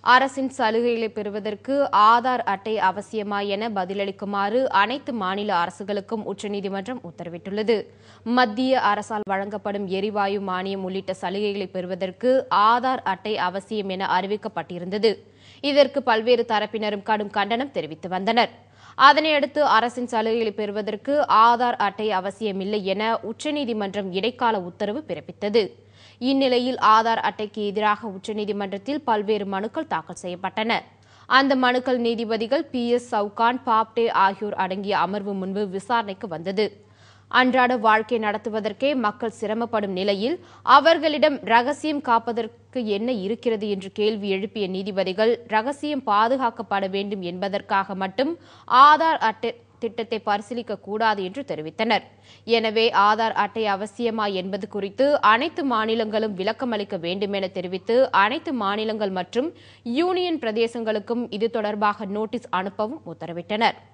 அரசின் சலுகைகளை பெறுவதற்கு ஆதார் அட்டை அவசியமா என பதிலளிக்குமாறு அனைத்து மாநில அரசுகளுக்கும் உச்சநீதிமன்றம் உத்தரவிட்டுள்ளது மத்திய அரசால் வழங்கப்படும் எரிவாயு மானியம் உள்ளிட்ட சலுகைகளை பெறுவதற்கு ஆதார் அட்டை அவசியம் என அறிவிக்கப்பட்டிருந்தது இதற்கு பல்வேறு தரப்பினரும் கடும் கண்டனம் தெரிவித்து வந்தனர் அதனையடுத்து அரசின் சலுகைகளை பெறுவதற்கு ஆதார் அட்டை அவசியமில்லை என உச்சநீதிமன்றம் இடைக்கால உத்தரவு பிறப்பித்தது இந்நிலையில் ஆதார் அட்டைக்கு எதிராக உச்சநீதிமன்றத்தில் பல்வேறு மனுக்கள் தாக்கல் செய்யப்பட்டன அந்த மனுக்கள் நீதிபதிகள் பி எஸ் சவுகான் பாப்டே ஆகியோர் அடங்கிய அமர்வு முன்பு விசாரணைக்கு வந்தது அன்றாட வாழ்க்கை நடத்துவதற்கே மக்கள் சிரமப்படும் நிலையில் அவர்களிடம் ரகசியம் காப்பதற்கு என்ன இருக்கிறது என்று கேள்வி எழுப்பிய நீதிபதிகள் ரகசியம் பாதுகாக்கப்பட வேண்டும் என்பதற்காக மட்டும் ஆதார் அட்டை திட்டத்தை பரிசீலிக்க கூடாது என்று தெரிவித்தனர் எனவே ஆதார் அட்டை அவசியமா என்பது குறித்து அனைத்து மாநிலங்களும் விளக்கமளிக்க வேண்டும் என தெரிவித்து அனைத்து மாநிலங்கள் மற்றும் யூனியன் பிரதேசங்களுக்கும் இது தொடர்பாக நோட்டீஸ் அனுப்பவும் உத்தரவிட்டனர்